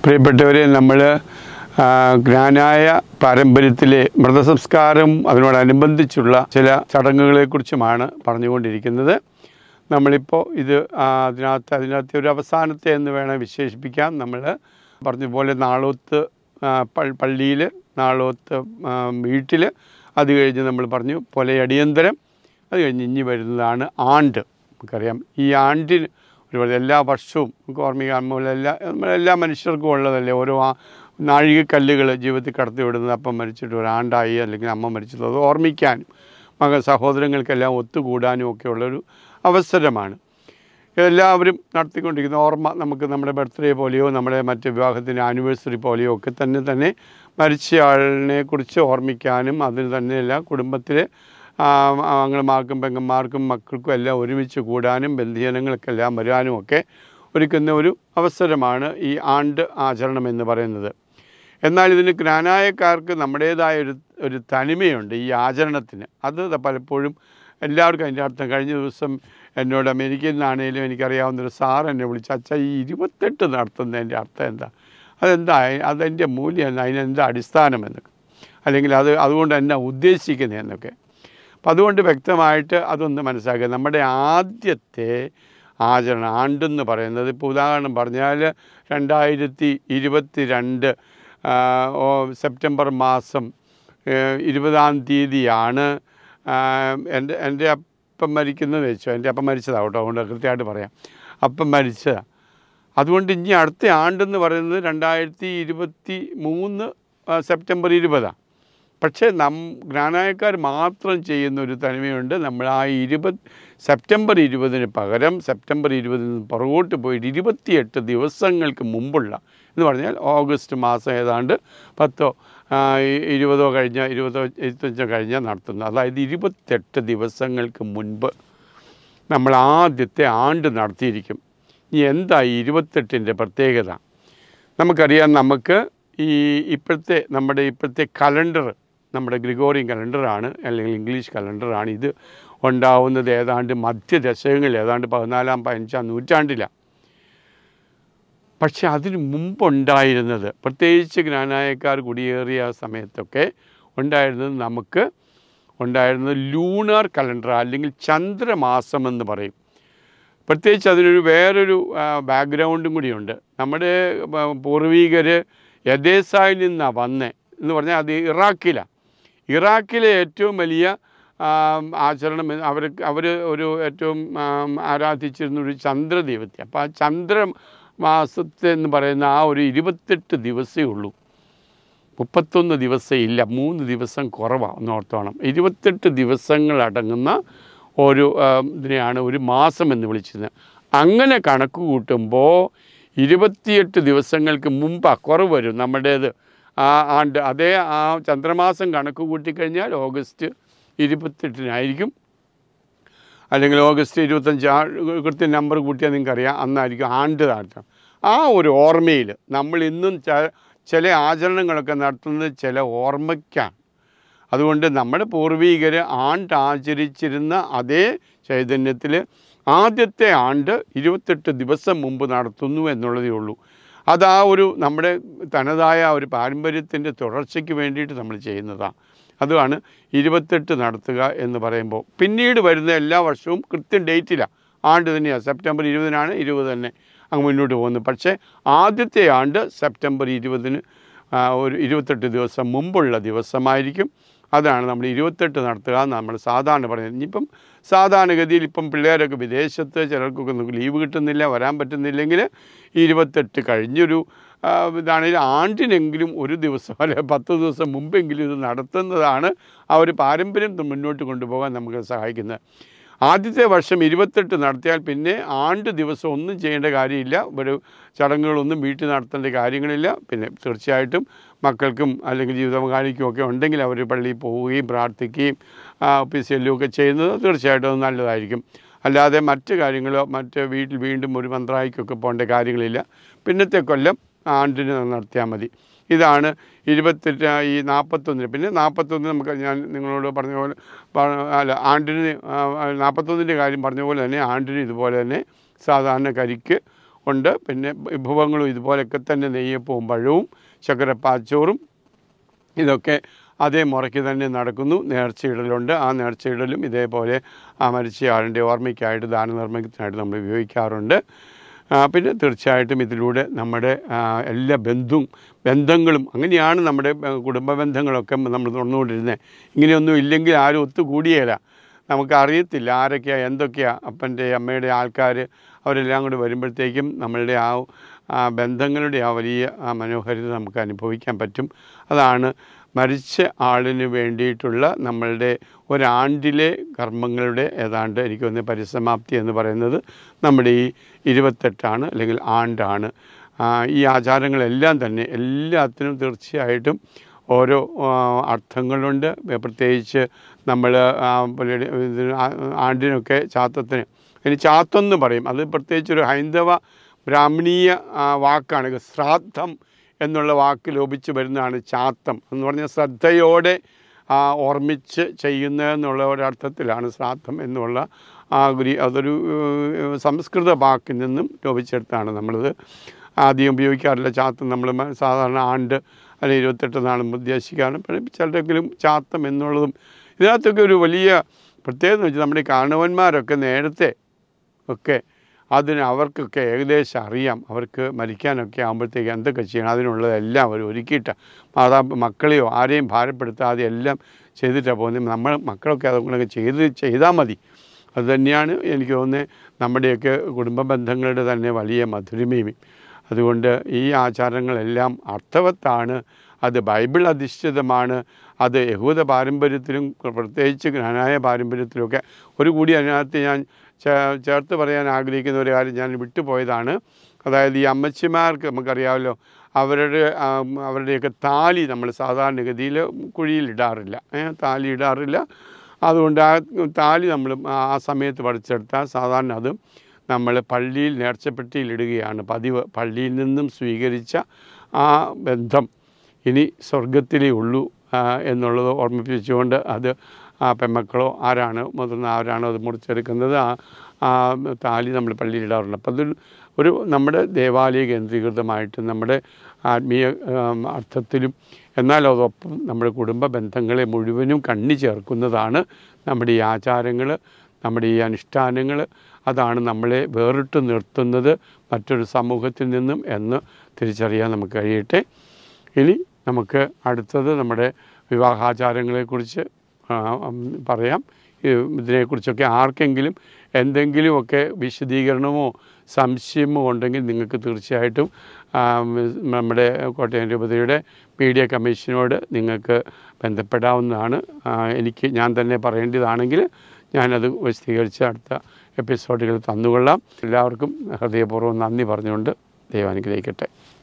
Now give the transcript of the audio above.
പ്രിയപ്പെട്ടവരെ നമ്മൾ ജ്ഞാനായ പാരമ്പര്യത്തിലെ മൃതസംസ്കാരം അതിനോടനുബന്ധിച്ചുള്ള ചില ചടങ്ങുകളെക്കുറിച്ചുമാണ് പറഞ്ഞുകൊണ്ടിരിക്കുന്നത് നമ്മളിപ്പോൾ ഇത് ആ, അതിനകത്ത് അതിനകത്തെ ഒരു അവസാനത്തെ എന്ന് വേണം വിശേഷിപ്പിക്കാം നമ്മൾ പറഞ്ഞതുപോലെ നാളോത്ത് പള്ളിയിൽ നാളോത്ത് വീട്ടിൽ അത് കഴിഞ്ഞ് നമ്മൾ പറഞ്ഞു പോലെ അടിയന്തരം അത് കഴിഞ്ഞ് ഇനി വരുന്നതാണ് ആണ്ട് നമുക്കറിയാം ഈ ആണ്ടിന് ഒരുപാട് എല്ലാ വർഷവും നമുക്ക് ഓർമ്മിക്കാൻ എല്ലാ എല്ലാ മനുഷ്യർക്കും ഉള്ളതല്ലേ ഓരോ ആ നാഴികക്കല്ലുകൾ ജീവിതത്തിൽ കടത്തി വിടുന്നത് അപ്പം മരിച്ചിട്ട് ഒരു ആണ്ടായി അല്ലെങ്കിൽ അമ്മ മരിച്ചത് അത് ഓർമ്മിക്കാനും മക സഹോദരങ്ങൾക്കെല്ലാം ഒത്തുകൂടാനും ഒക്കെ ഉള്ളൊരു അവസരമാണ് എല്ലാവരും നടത്തിക്കൊണ്ടിരിക്കുന്ന ഓർമ്മ നമുക്ക് നമ്മുടെ ബർത്ത്ഡേ പോലെയോ നമ്മുടെ മറ്റ് വിവാഹത്തിൻ്റെ ആനിവേഴ്സറി പോലെയോ ഒക്കെ തന്നെ തന്നെ മരിച്ചയാളിനെ കുറിച്ച് ഓർമ്മിക്കാനും അതിന് തന്നെയല്ല കുടുംബത്തിലെ ആങ്ങളമാർക്കും പെങ്ങന്മാർക്കും മക്കൾക്കും എല്ലാം ഒരുമിച്ച് കൂടാനും ബന്ധുജനങ്ങൾക്കെല്ലാം വരാനും ഒക്കെ ഒരുക്കുന്ന ഒരു അവസരമാണ് ഈ ആണ്ട് ആചരണം എന്ന് പറയുന്നത് എന്നാൽ ഇതിന് ജ്ഞാനായക്കാർക്ക് നമ്മുടേതായ ഒരു ഒരു തനിമയുണ്ട് ഈ ആചരണത്തിന് അത് പലപ്പോഴും എല്ലാവർക്കും അതിൻ്റെ അർത്ഥം കഴിഞ്ഞ ദിവസം എന്നോട് അമേരിക്കയിൽ നിന്നാണേലും എനിക്കറിയാവുന്ന ഒരു സാർ എന്നെ വിളിച്ചു അച്ഛ ഈ ഇരുപത്തെട്ട് നടത്തുന്നതിൻ്റെ അർത്ഥം എന്താ അതെന്താ അതെൻ്റെ മൂല്യം എന്താ അതിനെന്താ അടിസ്ഥാനം എന്നൊക്കെ അല്ലെങ്കിൽ അത് അതുകൊണ്ട് എന്നാ ഉദ്ദേശിക്കുന്നത് എന്നൊക്കെ അപ്പം അതുകൊണ്ട് വ്യക്തമായിട്ട് അതൊന്ന് മനസ്സിലാക്കുക നമ്മുടെ ആദ്യത്തെ ആചരണം ആണ്ടെന്ന് പറയുന്നത് ഇപ്പോൾ ഉദാഹരണം പറഞ്ഞാൽ രണ്ടായിരത്തി ഇരുപത്തി രണ്ട് സെപ്റ്റംബർ മാസം ഏഹ്, ഇരുപതാം തീയതിയാണ് ആഹ്, എൻ്റെ എൻ്റെ അപ്പം മരിക്കുന്നത് വെച്ചോ എൻ്റെ അപ്പം മരിച്ചതാണ് കേട്ടോ അതുകൊണ്ട് കൃത്യമായിട്ട് പറയാം അപ്പം മരിച്ചതാണ് അതുകൊണ്ട് ഇനി അടുത്ത ആണ്ടെന്ന് പറയുന്നത് രണ്ടായിരത്തി ഇരുപത്തി മൂന്ന് ആ, സെപ്റ്റംബർ ഇരുപതാണ് പക്ഷേ നം ജ്ഞാനായക്കാർ മാത്രം ചെയ്യുന്ന ഒരു തനിമയുണ്ട് നമ്മൾ ആ ഇരുപത് സെപ്റ്റംബർ ഇരുപതിന് പകരം സെപ്റ്റംബർ ഇരുപതിന് നിന്ന് പുറകോട്ട് പോയിട്ട് ഇരുപത്തിയെട്ട് ദിവസങ്ങൾക്ക് മുമ്പുള്ള എന്ന് പറഞ്ഞാൽ ഓഗസ്റ്റ് മാസം ഏതാണ്ട് പത്തോ ആ, ഇ- ഇരുപതോ കഴിഞ്ഞ ഇരുപതോ ഇരുപത്തഞ്ചോ കഴിഞ്ഞാൽ നടത്തുന്നത് അതായത് ഇരുപത്തെട്ട് ദിവസങ്ങൾക്ക് മുൻപ് നമ്മൾ ആദ്യത്തെ ആണ്ട് നടത്തിയിരിക്കും ഇനി എന്താ ഈ ഇരുപത്തെട്ടിൻ്റെ പ്രത്യേകത നമുക്കറിയാം നമുക്ക് ഈ ഇപ്പോഴത്തെ നമ്മുടെ ഇപ്പോഴത്തെ കലണ്ടർ നമ്മുടെ ഗ്രിഗോറിയൻ കലണ്ടറാണ് അല്ലെങ്കിൽ ഇംഗ്ലീഷ് കലണ്ടറാണ് ഇത് ഉണ്ടാവുന്നത് ഏതാണ്ട് മധ്യദശകങ്ങളിൽ ഏതാണ്ട് പതിനാലാം പതിനഞ്ചാം നൂറ്റാണ്ടിലാണ് പക്ഷെ അതിന് മുമ്പുണ്ടായിരുന്നത് പ്രത്യേകിച്ച് ജ്ഞാനായക്കാർ കുടിയേറിയ സമയത്തൊക്കെ ഉണ്ടായിരുന്നത് നമുക്ക് ഉണ്ടായിരുന്നത് ലൂണാർ കലണ്ടർ അല്ലെങ്കിൽ ചന്ദ്രമാസം എന്ന് പറയും പ്രത്യേകിച്ച് അതിനൊരു വേറൊരു ബാക്ക്ഗ്രൗണ്ടും കൂടിയുണ്ട് നമ്മുടെ പൂർവീകർ യദേസായിൽ നിന്നാണ് വന്നേ എന്ന് പറഞ്ഞാൽ അത് ഇറാഖിലാണ് ഇറാഖിലെ ഏറ്റവും വലിയ ആം, ആചരണം എന്ന് അവർക്ക് അവർ ഒരു ഏറ്റവും ആം, ആരാധിച്ചിരുന്ന ഒരു ചന്ദ്രദൈവത്തെ അപ്പോൾ ആ ചന്ദ്ര മാസത്തെ എന്ന് പറയുന്ന ആ ഒരു ഇരുപത്തെട്ട് ദിവസമേ ഉള്ളൂ മുപ്പത്തൊന്ന് ദിവസം ഇല്ല മൂന്ന് ദിവസം കുറവാണ് ഒന്ന് ഓർത്തോണം ഇരുപത്തെട്ട് ദിവസങ്ങളടങ്ങുന്ന ഒരു ആം, ഇതിനെയാണ് ഒരു മാസം എന്ന് വിളിച്ചിരുന്നത് അങ്ങനെ കണക്ക് കൂട്ടുമ്പോൾ ഇരുപത്തിയെട്ട് ദിവസങ്ങൾക്ക് മുമ്പാണ് കുറവ് വരും നമ്മുടേത് ആ ആണ്ട് അതേ ആ ചന്ദ്രമാസം കണക്ക് കൂട്ടിക്കഴിഞ്ഞാൽ ഓഗസ്റ്റ് ഇരുപത്തെട്ടിനായിരിക്കും അല്ലെങ്കിൽ ഓഗസ്റ്റ് ഇരുപത്തഞ്ച് ആ കൃത്യം നമ്പർ കൂട്ടിയാൽ നിങ്ങൾക്കറിയാം അന്നായിരിക്കും ആണ്ട് നടത്തണം ആ ഒരു ഓർമ്മയിൽ നമ്മൾ ഇന്നും ച- ചില ആചരണങ്ങളൊക്കെ നടത്തുന്നത് ചില ഓർമ്മയ്ക്കാണ് അതുകൊണ്ട് നമ്മുടെ പൂർവീകർ ആണ്ട് ആചരിച്ചിരുന്ന അതേ ചൈതന്യത്തിൽ ആദ്യത്തെ ആണ്ട് ഇരുപത്തെട്ട് ദിവസം മുമ്പ് നടത്തുന്നു എന്നുള്ളതേ ഉള്ളൂ അത് ആ ഒരു നമ്മുടെ തനതായ ഒരു പാരമ്പര്യത്തിൻ്റെ തുടർച്ചയ്ക്ക് വേണ്ടിയിട്ട് നമ്മൾ ചെയ്യുന്നതാണ് അതുമാണ് ഇരുപത്തെട്ട് നടത്തുക എന്ന് പറയുമ്പോൾ പിന്നീട് വരുന്ന എല്ലാ വർഷവും കൃത്യം ഡേറ്റിലാണ് ആണ്ട് തന്നെയാണ് സെപ്റ്റംബർ ഇരുപതിനാണ് ഇരുപത് തന്നെ അങ്ങ് മുന്നോട്ട് പോകുന്നത് പക്ഷേ ആദ്യത്തെ ആണ്ട് സെപ്റ്റംബർ ഇരുപതിന് ആ, ഒരു ഇരുപത്തെട്ട് ദിവസം മുമ്പുള്ള ദിവസമായിരിക്കും അതാണ് നമ്മൾ ഇരുപത്തെട്ട് നടത്തുക എന്ന് നമ്മൾ സാധാരണ പറയുന്നത് ഇനിയിപ്പം സാധാരണഗതിയിൽ ഇപ്പം പിള്ളേരൊക്കെ വിദേശത്ത് ചിലർക്കൊക്കെ നമുക്ക് ലീവ് കിട്ടുന്നില്ല വരാൻ പറ്റുന്നില്ലെങ്കിൽ ഇരുപത്തെട്ട് കഴിഞ്ഞൊരു ആ, ഇതാണെങ്കിൽ ആണ്ടിനെങ്കിലും ഒരു ദിവസം അല്ലെ പത്ത് ദിവസം മുമ്പെങ്കിലും ഇത് നടത്തുന്നതാണ് ആ ഒരു പാരമ്പര്യം മുന്നോട്ട് കൊണ്ടുപോകാൻ നമുക്ക് സഹായിക്കുന്നത് ആദ്യത്തെ വർഷം ഇരുപത്തെട്ട് നടത്തിയാൽ പിന്നെ ആണ്ട് ദിവസം ഒന്നും ചെയ്യേണ്ട കാര്യമില്ല ഒരു ചടങ്ങുകളൊന്നും വീട്ടിൽ നടത്തേണ്ട കാര്യങ്ങളില്ല പിന്നെ തീർച്ചയായിട്ടും മക്കൾക്കും അല്ലെങ്കിൽ ജീവിതപങ്കാളിക്കും ഒക്കെ ഉണ്ടെങ്കിൽ അവർ പള്ളിയിൽ പോവുകയും പ്രാർത്ഥിക്കുകയും ഓഫീസിലും ഒക്കെ ചെയ്യുന്നത് തീർച്ചയായിട്ടും അത് നല്ലതായിരിക്കും അല്ലാതെ മറ്റ് കാര്യങ്ങളോ മറ്റ് വീട്ടിൽ വീണ്ടും ഒരു മന്ത്രായിക്കൊക്കെ പോകേണ്ട കാര്യങ്ങളില്ല പിന്നത്തെ കൊല്ലം ആണ്ടിന് നടത്തിയാൽ മതി ഇതാണ് ഇരുപത്തെട്ട് ഈ നാൽപ്പത്തൊന്നിന് പിന്നെ നാൽപ്പത്തൊന്ന് നമുക്ക് ഞാൻ നിങ്ങളോട് പറഞ്ഞ പോലെ പ- അല്ല ആണ്ടിന് നാൽപ്പത്തൊന്നിൻ്റെ കാര്യം പറഞ്ഞ പോലെ തന്നെ ആണ്ടിന് ഇതുപോലെ തന്നെ സാധാരണ കരിക്ക് ഉണ്ട് പിന്നെ വിഭവങ്ങളും ഇതുപോലെയൊക്കെ തന്നെ നെയ്യപ്പവും പഴവും ശർക്കരപ്പാച്ചോറും ഇതൊക്കെ അതേ മുറയ്ക്ക് തന്നെ നടക്കുന്നു നേർച്ചയിടലുണ്ട് ആ നേർച്ചയിടലും ഇതേപോലെ ആ മരിച്ചയാളിൻ്റെ ഓർമ്മയ്ക്കായിട്ട് ദാനധർമ്മത്തിനായിട്ട് നമ്മൾ ഉപയോഗിക്കാറുണ്ട് ആ, പിന്നെ തീർച്ചയായിട്ടും ഇതിലൂടെ നമ്മുടെ ആ, എല്ലാ ബന്ധുവും ബന്ധങ്ങളും അങ്ങനെയാണ് നമ്മുടെ ആ, കുടുംബ ബന്ധങ്ങളൊക്കെ നമ്മൾ തുറന്നുകൊണ്ടിരുന്നത് ഇങ്ങനെയൊന്നും ഇല്ലെങ്കിൽ ആരും ഒത്തുകൂടിയേല നമുക്ക് അറിയത്തില്ല ആരൊക്കെയാണ് എന്തൊക്കെയാണ് അപ്പൻ്റെ അമ്മയുടെ ആൾക്കാർ അവരെല്ലാം കൂടി വരുമ്പോഴത്തേക്കും നമ്മളുടെ ആ ആ ബന്ധങ്ങളുടെ ആ വലിയ ആ മനോഹാരിത നമുക്ക് അനുഭവിക്കാൻ പറ്റും അതാണ് മരിച്ച ആളിന് വേണ്ടിയിട്ടുള്ള നമ്മളുടെ ഒരാണ്ടിലെ കർമ്മങ്ങളുടെ ഏതാണ്ട് എനിക്ക് തോന്നുന്നത് പരിസമാപ്തി എന്ന് പറയുന്നത് നമ്മുടെ ഈ ഇരുപത്തെട്ടാണ് അല്ലെങ്കിൽ ആണ്ടാണ് ആ, ഈ ആചാരങ്ങളെല്ലാം തന്നെ എല്ലാത്തിനും തീർച്ചയായിട്ടും ഓരോ ആ, അർത്ഥങ്ങളുണ്ട് പ്രത്യേകിച്ച് നമ്മൾ ആണ്ടിനൊക്കെ ചാത്തത്തിന് ഇനി ചാത്തം എന്ന് പറയും അത് പ്രത്യേകിച്ച് ഒരു ഹൈന്ദവ ബ്രാഹ്മണീയ ആ, വാക്കാണ് ശ്രാദ്ധം എന്നുള്ള വാക്ക് ലോപിച്ച് വരുന്നതാണ് ചാത്തം എന്ന് പറഞ്ഞാൽ ശ്രദ്ധയോടെ ആ, ഓർമ്മിച്ച് ചെയ്യുന്നതെന്നുള്ള ഒരർത്ഥത്തിലാണ് ശ്രാദ്ധം എന്നുള്ള ആ ഗുരി അതൊരു ഏഹ്, സംസ്കൃത വാക്കിൽ നിന്നും ലോപിച്ചെടുത്താണ് നമ്മളിത് ആദ്യം ഉപയോഗിക്കാറില്ല ചാത്തം നമ്മൾ മ- സാധാരണ ആണ്ട് അല്ലെങ്കിൽ ഇരുപത്തെട്ട് നാളും ഉദ്ദേശിക്കാറും പിന്നെ ചിലരെങ്കിലും ചാത്തം എന്നുള്ളതും ഇതിനകത്തൊക്കെ ഒരു വലിയ പ്രത്യേകത എന്ന് വെച്ചാൽ നമ്മുടെ ഈ കാരണവന്മാരൊക്കെ നേരത്തെ ഒക്കെ അതിന് അവർക്കൊക്കെ ഏകദേശം അറിയാം അവർക്ക് മരിക്കാനൊക്കെ ആകുമ്പോഴത്തേക്ക് എന്തൊക്കെ ചെയ്യണം അതിനുള്ളതെല്ലാം അവർ ഒരുക്കിയിട്ട് മാതാ മക്കളെയോ ആരെയും ഭാരപ്പെടുത്താതെ എല്ലാം ചെയ്തിട്ടാണ് പോകുന്നത് നമ്മൾ മക്കളൊക്കെ അതുകൊണ്ടൊക്കെ ചെയ്ത് ചെയ്താൽ മതി അത് തന്നെയാണ് എനിക്ക് തോന്നുന്നത് നമ്മുടെയൊക്കെ കുടുംബ ബന്ധങ്ങളുടെ തന്നെ വലിയ മധുരിമയും അതുകൊണ്ട് ഈ ആചാരങ്ങളെല്ലാം അർത്ഥവത്താണ് അത് ബൈബിൾ അധിഷ്ഠിതമാണ് അത് യഹൂദ പാരമ്പര്യത്തിലും പ്രത്യേകിച്ച് ജ്ഞാനായ പാരമ്പര്യത്തിലുമൊക്കെ ഒരു കൂടി അതിനകത്ത് ഞാൻ ചേ- ചേർത്ത് പറയാൻ ആഗ്രഹിക്കുന്ന ഒരു കാര്യം ഞാൻ വിട്ടുപോയതാണ് അതായത് ഈ അമ്മച്ചിമാർക്ക് നമുക്കറിയാമല്ലോ അവരുടെ ആ, അവരുടെയൊക്കെ താലി നമ്മൾ സാധാരണഗതിയിൽ കുഴിയിലിടാറില്ല ഏ, താലി ഇടാറില്ല അതുകൊണ്ട് ആ താലി നമ്മൾ ആ സമയത്ത് പഠിച്ചെടുത്താൽ സാധാരണ അത് നമ്മൾ പള്ളിയിൽ നേർച്ചപ്പെട്ടിയിലിടുകയാണ് പതിവ് പള്ളിയിൽ നിന്നും സ്വീകരിച്ച ആ ബന്ധം ഇനി സ്വർഗത്തിലേ ഉള്ളൂ ആ, എന്നുള്ളത് ഓർമ്മിപ്പിച്ചുകൊണ്ട് അത് ആ പെമ്മക്കളോ ആരാണ് മുതിർന്ന ആരാണോ അത് മുറിച്ചെടുക്കുന്നത് ആ ആ താലി നമ്മൾ പള്ളിയിലിടാറുണ്ട് അപ്പം അതൊരു ഒരു നമ്മുടെ ദേവാലയ കേന്ദ്രീകൃതമായിട്ട് നമ്മുടെ ആത്മീയ ആം, അർത്ഥത്തിലും എന്നാൽ അതോടൊപ്പം നമ്മുടെ കുടുംബ ബന്ധങ്ങളെ മുഴുവനും കണ്ണി ചേർക്കുന്നതാണ് നമ്മുടെ ഈ ആചാരങ്ങൾ നമ്മുടെ ഈ അനുഷ്ഠാനങ്ങൾ അതാണ് നമ്മളെ വേറിട്ട് നിർത്തുന്നത് മറ്റൊരു സമൂഹത്തിൽ നിന്നും എന്ന് തിരിച്ചറിയാൻ നമുക്ക് കഴിയട്ടെ ഇനി നമുക്ക് അടുത്തത് നമ്മുടെ വിവാഹാചാരങ്ങളെക്കുറിച്ച് ആ, ഉം, പറയാം ഈ ഇതിനെക്കുറിച്ചൊക്കെ ആർക്കെങ്കിലും എന്തെങ്കിലുമൊക്കെ വിശദീകരണമോ സംശയമോ ഉണ്ടെങ്കിൽ നിങ്ങൾക്ക് തീർച്ചയായിട്ടും ആ, നമ്മുടെ കോട്ടയം രൂപതയുടെ മീഡിയ കമ്മീഷനോട് നിങ്ങൾക്ക് ബന്ധപ്പെടാവുന്നതാണ് ആ, എനിക്ക് ഞാൻ തന്നെ പറയേണ്ടതാണെങ്കിൽ ഞാനത് വിശദീകരിച്ച് അടുത്ത എപ്പിസോഡുകൾ തന്നുകൊള്ളാം എല്ലാവർക്കും ഹൃദയപൂർവ്വം നന്ദി പറഞ്ഞുകൊണ്ട് ദൈവം അനുഗ്രഹിക്കട്ടെ